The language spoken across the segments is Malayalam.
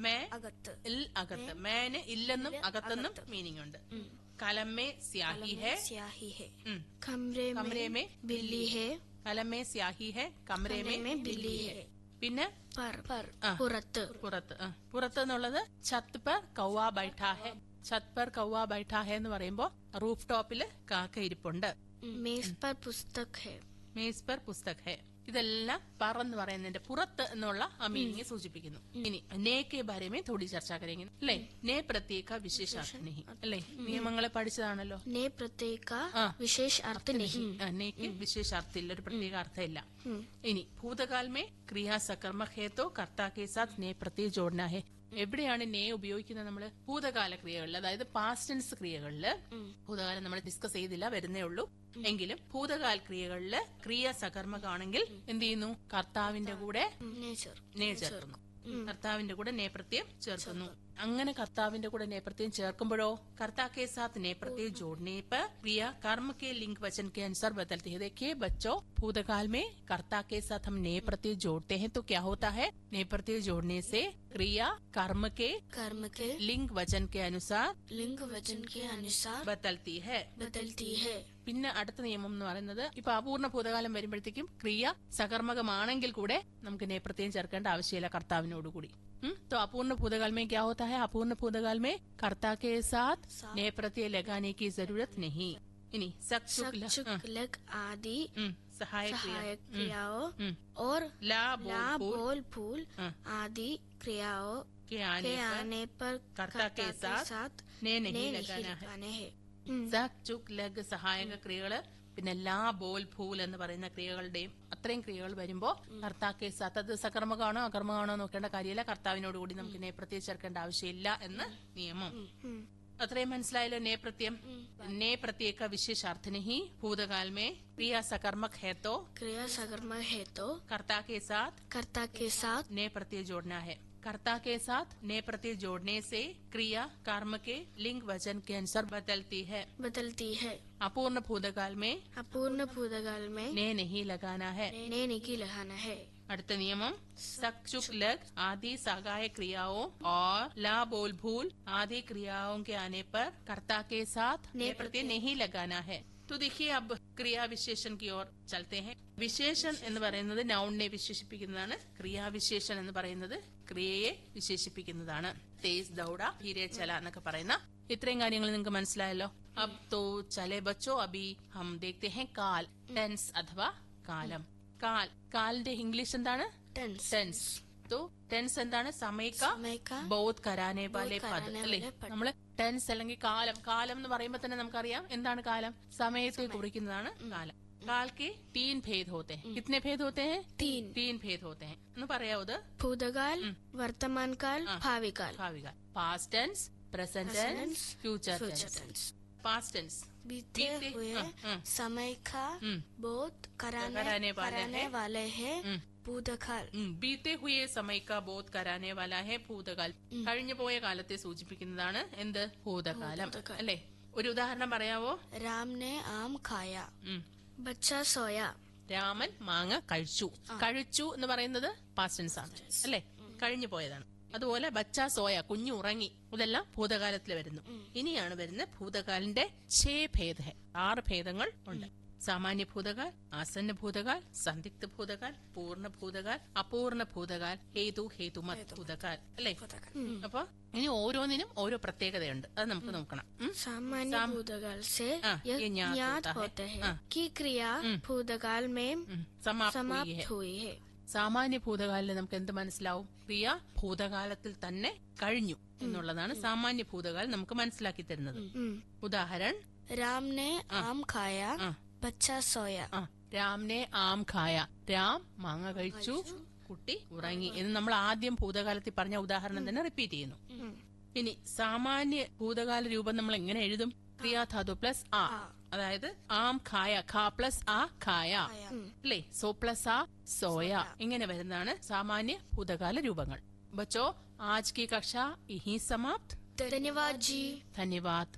മേ അകത്ത് ഇൽ അകത്ത് മേന് ഇല്ലെന്നും അകത്തെന്നും മീനിങ് ഉണ്ട് കലമേ സ്യാഹി ഹെ स्याही है ഉം. कमरे कमरे में बिल्ली है കലമേ സ്യാഹി ഹെ കമരേ മേ में बिल्ली है പിന്നെ पर पर ആ. പുറത്ത് പുറത്ത് ആ. പുറത്ത് എന്നുള്ളത് ഛത്ത് പർ കൗവ ബൈഠാ ഹെ ഛത്ത് പർ കൗവ ബൈഠാ ഹെ എന്ന് പറയുമ്പോ റൂഫ് ടോപ്പില് കാക്ക ഇരിപ്പുണ്ട് मेज पर पुस्तक है മേസ് പർ പുസ്തക് ഹെ ഇതെല്ലാം പറ എന്ന് പറയുന്നതിന്റെ പുറത്ത് എന്നുള്ള ആ മീനിങ് സൂചിപ്പിക്കുന്നു ഇനി നേക്കെ ബാരമേ തോടി ചർച്ച കരെങ്കിൽ അല്ലേ നേ പ്രത്യേക വിശേഷാർത്ഥ അല്ലേ നിയമങ്ങളെ പഠിച്ചതാണല്ലോ ने प्रत्यय का ആ. विशेष अर्थ नहीं ആ, നേക്ക് വിശേഷ അർത്ഥമില്ല ഒരു പ്രത്യേക അർത്ഥമില്ല ഇനി ഭൂതകാൽ മേ ക്രിയാ സകർമ്മ ഹേത്തോ കർത്താ കെ സാത്ത് നേ പ്രത്യേക ജോഡന ഹെ എവിടെയാണ് നേ ഉപയോഗിക്കുന്നത് നമ്മള് ഭൂതകാല ക്രിയകളിൽ അതായത് പാസ്റ്റ് ടെൻസ് ക്രിയകളില് ഭൂതകാലം നമ്മൾ ഡിസ്കസ് ചെയ്തില്ല വരുന്നേ ഉള്ളൂ എങ്കിലും ഭൂതകാല ക്രിയകളില് ക്രിയ സകർമ്മകാണെങ്കിൽ എന്ത് ചെയ്യുന്നു കർത്താവിന്റെ കൂടെ नेचर നേ ചേർക്കുന്നു കർത്താവിന്റെ കൂടെ നേ പ്രത്യം ചേർക്കുന്നു അങ്ങനെ കർത്താവിന്റെ കൂടെ നേ പ്രത്യം ചേർക്കുമ്പോഴോ कर्ता के साथ ने प्रत्यय जोड़ने पर क्रिया कर्म के लिंग वचन के अनुसार बदलती है देखिए बच्चों भूतकाल में कर्ता के साथ हम ने प्रत्यय जोड़ते हैं तो क्या होता है ने प्रत्यय जोड़ने से क्रिया कर्म के कर्म के लिंग वचन के अनुसार लिंग वचन के अनुसार बदलती है बदलती है പിന്നെ അടുത്ത നിയമം എന്ന് പറയുന്നത് ഇപ്പൊ അപൂർണ ഭൂതകാലം വരുമ്പോഴത്തേക്കും ക്രിയ സകർമ്മകമാണെങ്കിൽ കൂടെ നമുക്ക് നേപ്രത്യം ചേർക്കേണ്ട ആവശ്യമില്ല കർത്താവിനോടുകൂടി हम्म, तो अपूर्ण भूतकाल में क्या होता है अपूर्ण भूतकाल में कर्ता के साथ ने प्रत्यय लगाने की जरूरत नहीं इनी सक चुक ल- चुक हाँ, लग आदि हम्म, सहायक क्रिया सहायक क्रियाओं हम्म, और ला बोल ला फूल बोल फूल हाँ, आदि क्रियाओं के आने के पर आने पर कर्ता के साथ ने ने नहीं नहीं लगाना है लगाने हैं हम्म, സക് ചുക് ലഗ് സഹായക ക്രിയകള് പിന്നെ ലാ ബോൽ ഫൂൽ എന്ന് പറയുന്ന ക്രിയകളുടെയും അത്രയും ക്രിയകൾ വരുമ്പോ കർത്താക്കെ സത്ത് അത് സകർമ്മകാണോ അകർമ്മകാണോ നോക്കേണ്ട കാര്യമില്ല കർത്താവിനോട് കൂടി നമുക്ക് നേപ്രത്യം ചേർക്കേണ്ട ആവശ്യമില്ല എന്ന് നിയമം हम्म, അത്രയും മനസ്സിലായല്ലോ നേപ്രത്യം നേ പ്രത്യേക വിശേഷാർത്ഥ നഹി ഭൂതകാൽ മേ ക്രിയ सकर्मक है तो क्रिया सकर्म है तो कर्ता के साथ कर्ता के साथ ने प्रत्यय जोड़ना है कर्ता के साथ ने प्रत्यय जोड़ने से क्रिया कर्म के लिंग वचन के अनुसार बदलती है बदलती है अपूर्ण भूतकाल में अपूर्ण भूतकाल में ने नहीं लगाना है ने नहीं लगाना है അടുത്ത നിയമം सक चुक लग आदि सहाय क्रियाओं और ला बोल भूल आदि क्रियाओं के आने पर कर्ता के साथ ने प्रत्यय नहीं लगाना है तो देखिए अब क्रिया विशेषण की ओर चलते हैं വിശേഷൻ എന്ന് പറയുന്നത് നൗണിനെ വിശേഷിപ്പിക്കുന്നതാണ് ക്രിയാവിശേഷൻ എന്ന് പറയുന്നത് ക്രിയയെ വിശേഷിപ്പിക്കുന്നതാണ് തേസ് ദൗഡ ധീരെ ചല എന്നൊക്കെ പറയുന്ന ഇത്രയും കാര്യങ്ങൾ നിങ്ങൾക്ക് മനസ്സിലായല്ലോ അബ് തോ ചലെ ബച്ചോ അബി ഹം ദേഖ്തെ ഹെ കാൽ ടെൻസ് അഥവാ കാലം കാൽ കാലിന്റെ ഇംഗ്ലീഷ് എന്താണ് टेंस ടെൻസ് तो ടെൻസ് എന്താണ് സമയക്ക समय का ബോധ് കരാനെ വാലെ പദ് കരാനെ അല്ലെ വാലെ പദ്. നമ്മള് ടെൻസ് അല്ലെങ്കിൽ കാലം കാലം എന്ന് പറയുമ്പോ തന്നെ നമുക്കറിയാം എന്താണ് കാലം സമയത്തെ കുറിക്കുന്നതാണ് കാലം കാൽ के तीन भेद होते हैं कितने भेद होते हैं तीन तीन भेद होते हैं എന്ന് പറയാവോ ഇത് भूतकाल वर्तमान काल भावी काल ഭാവിക past tense present tense future future tense tense past tense बीते बीते, हुए हाँ, हाँ। समय का हम्म। बोध कराने कराने वाले कराने हैं। वाले हैं हम्म। भूतकाल ഉം, ബീത്തെ ഹുയെ സമയക്ക ബോധ് കരാനെ വാല ഹെ ഭൂതകാൽ കഴിഞ്ഞു പോയ കാലത്തെ സൂചിപ്പിക്കുന്നതാണ് എന്ത് ഭൂതകാലം ഭൂതകാലം. അല്ലെ ഒരു ഉദാഹരണം പറയാവോ राम ने आम खाया ഉം. बच्चा सोया രാമൻ മാങ്ങ കഴിച്ചു കഴിച്ചു എന്ന് പറയുന്നത് പാസ്റ്റൻസ് ആണ് അല്ലെ കഴിഞ്ഞു പോയതാണ് അതുപോലെ ബച്ച സോയ കുഞ്ഞു ഉറങ്ങി ഇതെല്ലാം ഭൂതകാലത്തിൽ വരുന്നു ഇനിയാണ് വരുന്ന ഭൂതകാലിന്റെ ഛേ ഭേദ ഹെ. ആറ് ഭേദങ്ങൾ ഉണ്ട് സാമാന്യ ഭൂതകാൽ ആസന്ന ഭൂതകാൽ സന്ദിഗ്ധ ഭൂതകാൽ പൂർണ്ണ ഭൂതകാൽ അപൂർണ ഭൂതകാൽ ഹേതു ഹേതുമത് ഭൂതകാൽ അല്ലെ അപ്പൊ ഇനി ഓരോന്നിനും ഓരോ പ്രത്യേകതയുണ്ട് അത് നമുക്ക് നോക്കണം ഉം? सामान्य साम- भूतकाल से हाँ, यह ये ज्ञात ज्ञात होता है। होते हैं हाँ। कि क्रिया भूतकाल में ഉം. സമാപ്തി समाप्त ഹെ. हुई है സാമാന്യ ഭൂതകാലിൽ നമുക്ക് എന്ത് മനസ്സിലാവും ക്രിയ ഭൂതകാലത്തിൽ തന്നെ കഴിഞ്ഞു എന്നുള്ളതാണ് സാമാന്യ ഭൂതകാലം നമുക്ക് മനസ്സിലാക്കി തരുന്നത് हम्म। ഉദാഹരൺ राम ने आम खाया ആ, बच्चा सोया ആ, രാംനെ ആം ഖായ രാം മാങ്ങ കഴിച്ചു കുട്ടി ഉറങ്ങി എന്ന് നമ്മൾ ആദ്യം ഭൂതകാലത്തിൽ പറഞ്ഞ ഉദാഹരണം തന്നെ റിപ്പീറ്റ് ചെയ്യുന്നു ഇനി സാമാന്യ ഭൂതകാല രൂപം നമ്മൾ എങ്ങനെ എഴുതും ക്രിയാധാതു പ്ലസ് ആ അതായത് ആം ഖായ ഖാ പ്ലസ് ആ ഖായ അല്ലേ സോ പ്ലസ് ആ സോയ ഇങ്ങനെ വരുന്നതാണ് സാമാന്യ ഭൂതകാല രൂപങ്ങൾ ബച്ചോ ആജ് കി കക്ഷ ഇഹി സമാപ്ത് धन्यवाद जी ധന്യവാദ്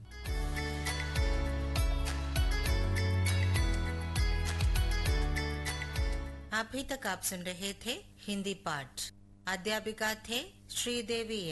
अभी तक आप सुन रहे थे हिंदी पाठ अध्यापिका थे श्रीदेवी